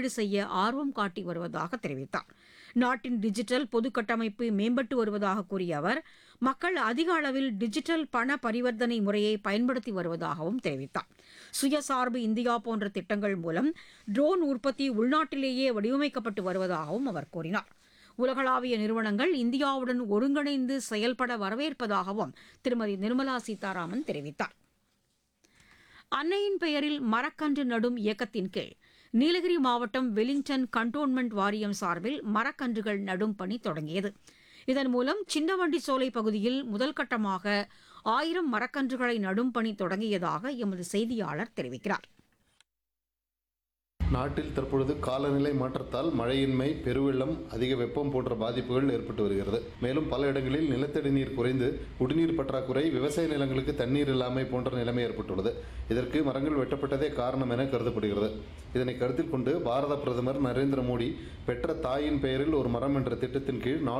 முதலீடு செய்ய ஆர்வம் காட்டி வருவதாக தெரிவித்தார் நாட்டின் டிஜிட்டல் பொது கட்டமைப்பு மேம்பட்டு வருவதாக கூறிய அவர் மக்கள் அதிக அளவில் டிஜிட்டல் பண பரிவர்த்தனை முறையை பயன்படுத்தி வருவதாகவும் தெரிவித்தார் சுயசார்பு இந்தியா போன்ற திட்டங்கள் மூலம் ட்ரோன் உற்பத்தி உள்நாட்டிலேயே வடிவமைக்கப்பட்டு வருவதாகவும் அவர் கூறினார் உலகளாவிய நிறுவனங்கள் இந்தியாவுடன் ஒருங்கிணைந்து செயல்பட வரவேற்பதாகவும் திருமதி நிர்மலா சீதாராமன் தெரிவித்தார் அன்னையின் பெயரில் மரக்கன்று நடும் இயக்கத்தின் கீழ் நீலகிரி மாவட்டம் வெலிங்டன் கண்டோன்மெண்ட் வாரியம் சார்பில் மரக்கன்றுகள் நடும் பணி தொடங்கியது இதன் மூலம் சின்னவண்டி சோலை பகுதியில் முதல் கட்டமாக ஆயிரம் மரக்கன்றுகளை நடும் பணி தொடங்கியதாக எமது செய்தியாளர் தெரிவிக்கிறார் நாட்டில் தற்பொழுது காலநிலை மாற்றத்தால் மழையின்மை பெருவெள்ளம் அதிக வெப்பம் போன்ற பாதிப்புகள் ஏற்பட்டு வருகிறது மேலும் பல இடங்களில் நிலத்தடி நீர் குறைந்து குடிநீர் பற்றாக்குறை விவசாய நிலங்களுக்கு தண்ணீர் இல்லாமை போன்ற நிலைமை ஏற்பட்டுள்ளது இதற்கு மரங்கள் வெட்டப்பட்டதே காரணம் என கருதப்படுகிறது இதனை கருத்தில் கொண்டு பாரத பிரதமர் நரேந்திர மோடி பெற்ற தாயின் பெயரில் ஒரு மரம் என்ற திட்டத்தின் கீழ் நாடு